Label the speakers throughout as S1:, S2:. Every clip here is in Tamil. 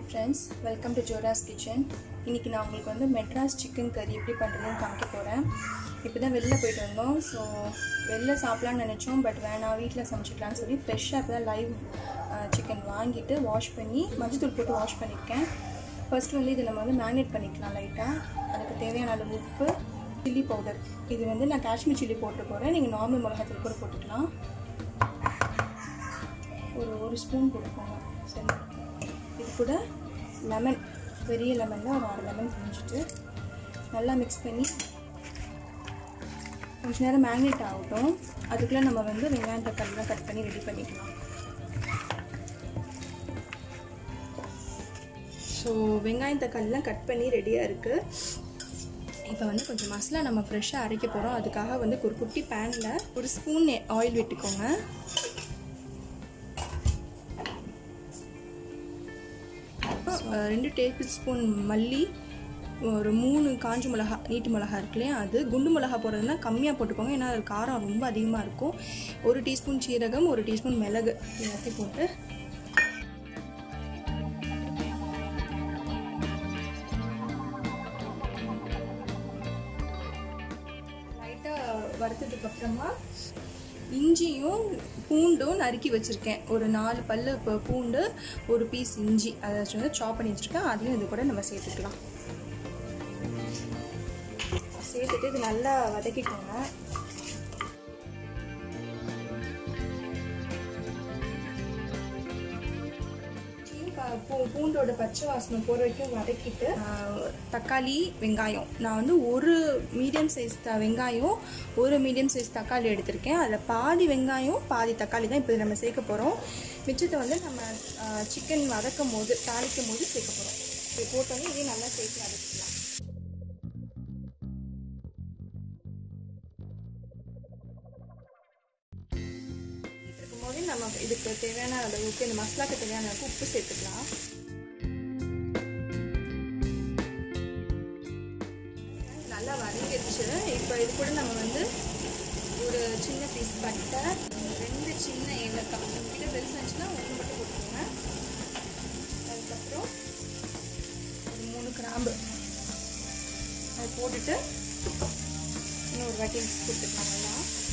S1: friends welcome to Jora's kitchen இன்றைக்கி நான் உங்களுக்கு வந்து மெட்ராஸ் சிக்கன் கறி எப்படி பண்ணுறதுன்னு காமிக்க போகிறேன் இப்போ தான் வெளில போயிட்டு வந்தோம் ஸோ வெளில சாப்பிட்லான்னு நினச்சோம் பட் வேணாம் வீட்டில் சமைச்சிக்கலாம்னு சொல்லி ஃப்ரெஷ்ஷாக இப்போ தான் லைவ் சிக்கன் வாங்கிட்டு வாஷ் பண்ணி மஞ்சத்தூள் போட்டு வாஷ் பண்ணியிருக்கேன் ஃபர்ஸ்ட் வந்து இது நம்ம வந்து மேரினேட் பண்ணிக்கலாம் லைட்டாக அதுக்கு தேவையான அளவு உப்பு சில்லி பவுடர் இது வந்து நான் காஷ்மீர் சில்லி போட்டு போகிறேன் நீங்கள் நார்மல் மிளகாத்தூள் கூட போட்டுக்கலாம் ஒரு ஒரு ஸ்பூன் போட்டுக்கோங்க சரி இது கூட லெமன் பெரிய லெமனில் ஒரு ஆறு லெமன் புரிஞ்சிட்டு நல்லா மிக்ஸ் பண்ணி கொஞ்ச நேரம் மேக்னேட் ஆகட்டும் அதுக்குள்ளே நம்ம வந்து வெங்காயம் தக்காளிலாம் கட் பண்ணி ரெடி பண்ணிக்கலாம் ஸோ வெங்காயம் தக்காளிலாம் கட் பண்ணி ரெடியாக இருக்குது இப்போ வந்து கொஞ்சம் மசாலா நம்ம ஃப்ரெஷ்ஷாக அரைக்க போகிறோம் அதுக்காக வந்து ஒரு குட்டி பேனில் ஒரு ஸ்பூன் ஆயில் விட்டுக்கோங்க ரெண்டு டேபிள் ஸ்பூன் மல்லி ஒரு மூணு காஞ்ச மிளகா நீட்டு மிளகா இருக்கு இல்லையா அது குண்டு மிளகா போடுறதுனா கம்மியாக போட்டுக்கோங்க ஏன்னா அது காரம் ரொம்ப அதிகமாக இருக்கும் ஒரு டீஸ்பூன் சீரகம் ஒரு டீஸ்பூன் மிளகு எல்லாத்தையும் போட்டு லைட்டாக வறுத்ததுக்கு அப்புறமா இஞ்சியும் பூண்டும் நறுக்கி வச்சுருக்கேன் ஒரு நாலு பல்லு இப்போ பூண்டு ஒரு பீஸ் இஞ்சி அதை வந்து சாப் பண்ணி வச்சுருக்கேன் அதையும் இது கூட நம்ம சேர்த்துக்கலாம் சேர்த்துட்டு இது நல்லா வதக்கிக்கோங்க பூ பூண்டோட பச்சை வாசனை போகிற வரைக்கும் வதக்கிட்டு தக்காளி வெங்காயம் நான் வந்து ஒரு மீடியம் சைஸ் த வெங்காயம் ஒரு மீடியம் சைஸ் தக்காளி எடுத்திருக்கேன் அதில் பாதி வெங்காயம் பாதி தக்காளி தான் இப்போ நம்ம சேர்க்க போகிறோம் மிச்சத்தை வந்து நம்ம சிக்கன் வதக்கும் போது தாளிக்கும் போது சேர்க்க போகிறோம் இது போட்டோன்னே இதையும் நல்லா சேர்த்து வதக்கிக்கலாம் இருக்கும்போது நம்ம இதுக்கு தேவையான அளவுக்கு இந்த மசாலாக்கு தேவையான அளவுக்கு உப்பு சேர்த்துக்கலாம் நல்லா வதங்கிடுச்சு இப்போ இது கூட நம்ம வந்து ஒரு சின்ன பீஸ் பட்டை ரெண்டு சின்ன ஏலக்காய் உங்ககிட்ட பெருசாக இருந்துச்சுன்னா ஒன்று மட்டும் போட்டுக்கோங்க அதுக்கப்புறம் ஒரு மூணு கிராம்பு அது போட்டுட்டு இன்னும் ஒரு வாட்டி மிக்ஸ் கொடுத்துக்கலாம் நல்லா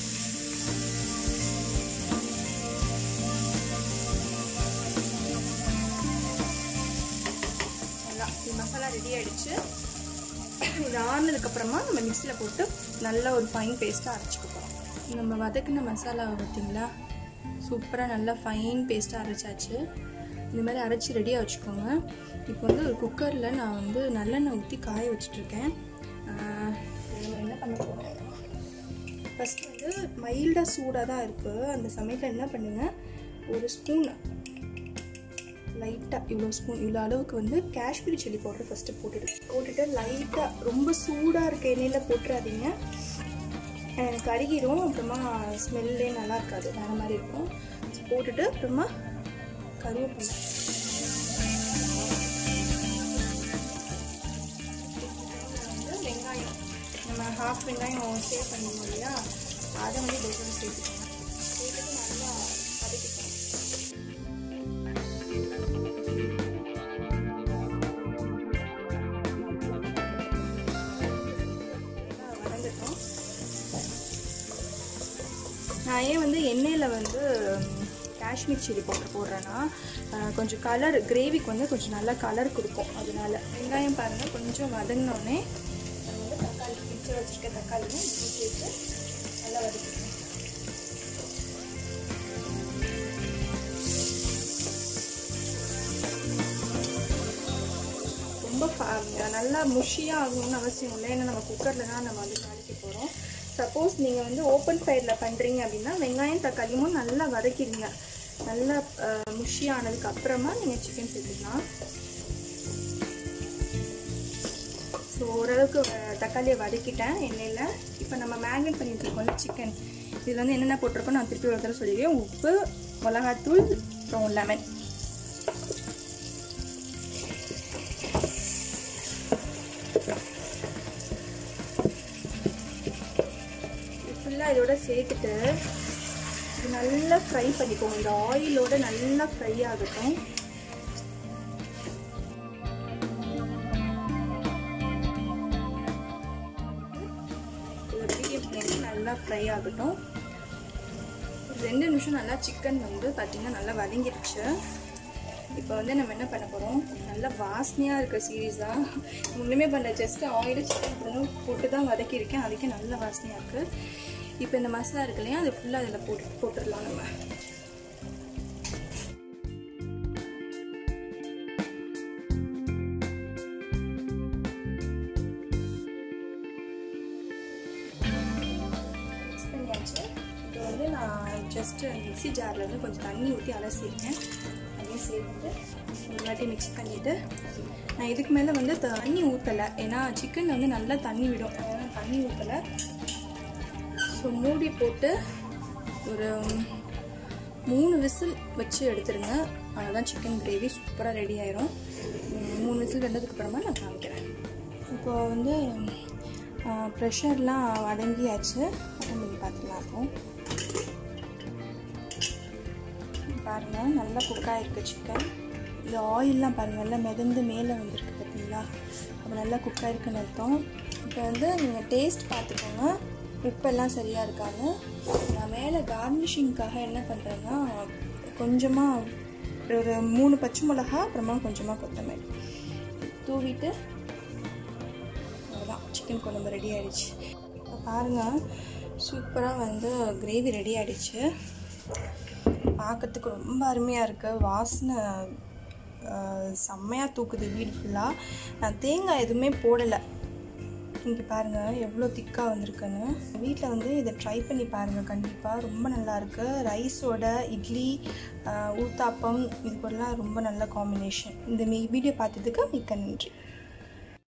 S1: நல்லா இது மசாலா ரெடி ஆகிடுச்சு இது ஆறுனதுக்கப்புறமா நம்ம மிக்சியில் போட்டு நல்ல ஒரு ஃபைன் பேஸ்ட்டாக அரைச்சிக்க போகிறோம் நம்ம வதக்கின மசாலாவை பார்த்தீங்களா சூப்பராக நல்லா ஃபைன் பேஸ்ட்டாக அரைச்சாச்சு இந்த மாதிரி அரைச்சி ரெடியாக வச்சுக்கோங்க இப்போ வந்து ஒரு குக்கரில் நான் வந்து நல்லெண்ணெய் ஊற்றி காய வச்சிட்ருக்கேன் என்ன பண்ண போகிறோம் ஃபஸ்ட்டு வந்து மைல்டாக சூடாக தான் இருக்குது அந்த சமயத்தில் என்ன பண்ணுங்கள் ஒரு ஸ்பூன் லைட்டாக இவ்வளோ ஸ்பூன் இவ்வளோ அளவுக்கு வந்து காஷ்மீரி சில்லி பவுடர் ஃபஸ்ட்டு போட்டுடு போட்டுட்டு லைட்டாக ரொம்ப சூடாக இருக்க எண்ணெயில் போட்டுறாதீங்க எனக்கு கருகிரும் அப்புறமா ஸ்மெல்லே நல்லா இருக்காது வேறு மாதிரி இருக்கும் போட்டுட்டு அப்புறமா கருவேப்பிலை வந்து வெங்காயம் நம்ம ஹாஃப் வெங்காயம் சேவ் பண்ணிருந்தோம் இல்லையா அதை வந்து இதோட சேர்த்துக்கோங்க சேர்த்துட்டு நல்லா வதக்கிக்கணும் வதங்கட்டும் நான் ஏன் வந்து எண்ணெயில் வந்து காஷ்மீர் சில்லி பவுடர் போடுறேன்னா கொஞ்சம் கலர் கிரேவிக்கு வந்து கொஞ்சம் நல்லா கலர் கொடுக்கும் அதனால வெங்காயம் பாருங்கள் கொஞ்சம் வதங்கினோடனே நம்ம வந்து தக்காளி பிடிச்சி வச்சுருக்க தக்காளியும் சேர்த்து நல்லா வதக்கிக்கணும் ரொம்ப நல்லா முஷியாக ஆகணும்னு அவசியம் இல்லை ஏன்னா நம்ம குக்கரில் தான் நம்ம வந்து தாளிக்க போகிறோம் சப்போஸ் நீங்கள் வந்து ஓப்பன் ஃபயரில் பண்ணுறீங்க அப்படின்னா வெங்காயம் தக்காளியும் நல்லா வதக்கிடுங்க நல்லா முஷியானதுக்கு அப்புறமா நீங்கள் சிக்கன் சேர்த்துக்கலாம் ஸோ ஓரளவுக்கு தக்காளியை வதக்கிட்டேன் எண்ணெயில் இப்போ நம்ம மேக்னேட் பண்ணி வச்சுருக்கோம் சிக்கன் இதில் வந்து என்னென்ன போட்டிருக்கோம் நான் திருப்பி ஒரு தடவை சொல்லிடுறேன் உப்பு மிளகாத்தூள் அப்புறம் லெமன் ஃபுல்லாக இதோட சேர்த்துட்டு இது நல்லா ஃப்ரை பண்ணிக்கோங்க இந்த ஆயிலோட நல்லா ஃப்ரை ஆகட்டும் நல்லா ஃப்ரை ஆகட்டும் ஒரு ரெண்டு நிமிஷம் நல்லா சிக்கன் வந்து பார்த்திங்கன்னா நல்லா வதங்கிடுச்சு இப்போ வந்து நம்ம என்ன பண்ண போகிறோம் நல்லா வாசனையாக இருக்க சீரீஸாக ஒன்றுமே பண்ண ஜஸ்ட் ஆயில் சிக்கன் போடணும் போட்டு தான் வதக்கியிருக்கேன் அதுக்கே நல்ல வாசனையாக இருக்குது இப்போ இந்த மசாலா இருக்கு இல்லையா அது ஃபுல்லாக அதில் போட்டு போட்டுடலாம் நம்ம மிக்ஸ் பண்ணியாச்சு இப்போ வந்து நான் ஜஸ்ட்டு மிக்ஸி ஜாரில் வந்து கொஞ்சம் தண்ணி ஊற்றி அலசியிருக்கேன் அதையும் சேர்த்து ஒரு வாட்டி மிக்ஸ் பண்ணிவிட்டு நான் இதுக்கு மேலே வந்து தண்ணி ஊற்றலை ஏன்னா சிக்கன் வந்து நல்லா தண்ணி விடும் அதனால் தண்ணி ஊற்றலை ஸோ மூடி போட்டு ஒரு மூணு விசில் வச்சு எடுத்துருங்க அவ்வளோதான் சிக்கன் கிரேவி சூப்பராக ரெடி ஆயிரும் உம், மூணு விசில் வெந்ததுக்கு அப்புறமா நான் காமிக்கிறேன் இப்போ வந்து ப்ரெஷர்லாம் அடங்கியாச்சு ஓப்பன் பண்ணி பார்த்துக்கலாம் அப்போ பாருங்கள் நல்லா குக் ஆகிருக்கு சிக்கன் இந்த ஆயிலெலாம் பாருங்கள் நல்லா மிதந்து மேலே வந்திருக்கு பார்த்தீங்களா அப்போ நல்லா குக் ஆகிருக்குன்னு அர்த்தம் இப்போ வந்து நீங்கள் டேஸ்ட் பார்த்துக்கோங்க உப்பெல்லாம் சரியாக இருக்கான்னு நான் மேலே கார்னிஷிங்க்காக என்ன பண்ணுறேன்னா கொஞ்சமாக ஒரு மூணு பச்சை மிளகா அப்புறமா கொஞ்சமாக கொத்தமல்லி தூவிட்டு அவ்வளோதான் சிக்கன் குழம்பு ரெடி ஆகிடுச்சு இப்போ பாருங்கள் சூப்பராக வந்து கிரேவி ரெடி ஆகிடுச்சு பார்க்கறதுக்கு ரொம்ப அருமையாக இருக்குது வாசனை ஆஹ், செம்மையாக தூக்குது வீடு ஃபுல்லாக நான் தேங்காய் எதுவுமே போடலை இங்கே பாருங்கள் எவ்வளோ திக்காக வந்திருக்குன்னு வீட்டில் வந்து இதை ட்ரை பண்ணி பாருங்கள் கண்டிப்பாக ரொம்ப நல்லாயிருக்கு ரைஸோட இட்லி ஆஹ், ஊத்தாப்பம் இது கூடலாம் ரொம்ப நல்ல காம்பினேஷன் இந்த வீடியோ பார்த்ததுக்கு மிக்க நன்றி